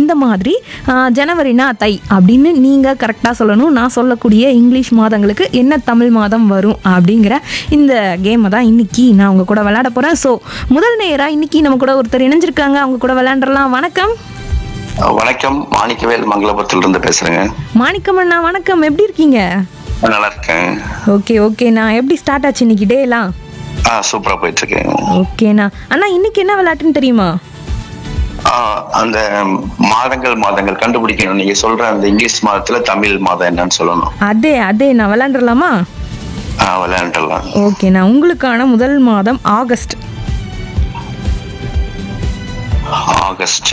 அந்த மாதிரி ஆ, ஜனவரினா தை அப்படின்னு நீங்கள் கரெக்டாக சொல்லணும் நான் சொல்லக்கூடிய இங்கிலீஷ் மாதங்களுக்கு என்ன தமிழ் மாதம் வரும் அப்படிங்கிற இந்த கேமை தான் இன்னைக்கு நான் உங்க கூட விளையாட போகிறேன் ஸோ முதல் நேராக இன்னைக்கு நம்ம கூட ஒருத்தர் இணைஞ்சிருக்காங்க அவங்க கூட விளையாண்டுறலாம் வணக்கம் வணக்கம் மாணிக்கவேல் மங்களபுரத்துல இருந்து பேசுறேங்க மாணிக்கம் அண்ணா வணக்கம் எப்படி இருக்கீங்க நல்லா இருக்கேன் ஓகே ஓகே நான் எப்படி ஸ்டார்ட் ஆச்சு இன்னைக்கு டேலாம் ஆ சூப்பரா போயிட்டு இருக்கேன் ஓகேண்ணா அண்ணா இன்னைக்கு என்ன விளையாட்டுன்னு தெரியுமா ஆ, அந்த மாதங்கள் மாதங்கள் கண்டுபிடிக்கணும் நீங்க சொல்ற அந்த இங்கிலீஷ் மாதத்துல தமிழ் மாதம் என்னன்னு சொல்லணும் அதே அதே நான் விளையாண்டுறலாமா ஆ விளையாண்டுலாம் ஓகேண்ணா உங்களுக்கான முதல் மாதம் ஆகஸ்ட் ஆகஸ்ட்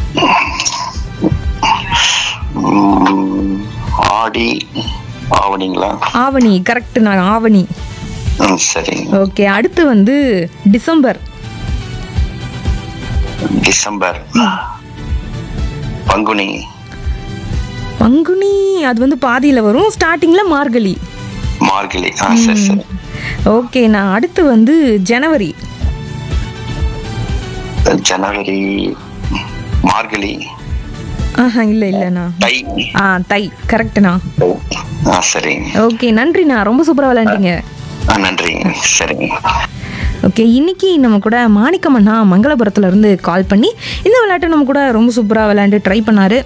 உம், ஆடி ஆவணிங்களா ஆவணி கரெக்ட் நான் ஆவணி ம், சரி ஓகே அடுத்து வந்து டிசம்பர் டிசம்பர் பங்குனி பங்குனி அது வந்து பாதியில் வரும் ஸ்டார்டிங்கில் மார்கழி மார்கழி ஆ சரி சரி ஓகே நான் அடுத்து வந்து ஜனவரி ஜனவரி மார்கழி ஆஹா இல்லை இல்லைண்ணா தை ஆ தை கரெக்டுண்ணா ஆ சரி ஓகே நன்றிண்ணா ரொம்ப சூப்பராக விளையாண்டீங்க ஆ நன்றி சரிங்க ஓகே இன்னைக்கு நம்ம கூட மாணிக்கமண்ணா மங்களபுரத்துல இருந்து கால் பண்ணி இந்த விளையாட்டை நம்ம கூட ரொம்ப சூப்பராக விளையாண்டு ட்ரை பண்ணாரு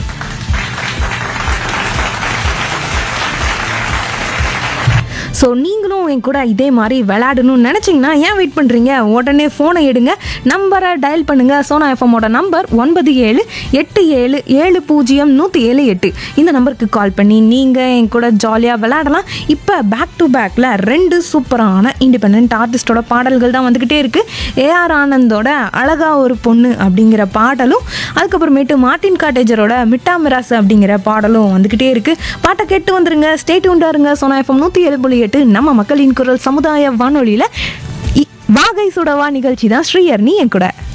ஸோ நீங்களும் என் கூட இதே மாதிரி விளையாடணும்னு நினச்சிங்கன்னா ஏன் வெயிட் பண்ணுறீங்க உடனே ஃபோனை எடுங்க நம்பரை டயல் பண்ணுங்கள் சோனா எஃப்எம்மோட நம்பர் ஒன்பது ஏழு எட்டு ஏழு ஏழு பூஜ்ஜியம் நூற்றி ஏழு எட்டு இந்த நம்பருக்கு கால் பண்ணி நீங்கள் என் கூட ஜாலியாக விளையாடலாம் இப்போ பேக் டு பேக்கில் ரெண்டு சூப்பரான இண்டிபெண்ட் ஆர்டிஸ்டோட பாடல்கள் தான் வந்துக்கிட்டே இருக்குது ஏஆர் ஆனந்தோட அழகா ஒரு பொண்ணு அப்படிங்கிற பாடலும் அதுக்கப்புறமேட்டு மார்ட்டின் காட்டேஜரோட மிட்டா மிராஸ் அப்படிங்கிற பாடலும் வந்துக்கிட்டே இருக்குது பாட்டை கேட்டு வந்துருங்க ஸ்டேட் உண்டாருங்க சோனா எஃப்எம் நூற்றி ஏழு புள்ளி எட்டு நம்ம மக்களின் குரல் சமுதாய வானொலியில் இ- வாகை சுடவா நிகழ்ச்சி தான் ஸ்ரீயர் நீ என் கூட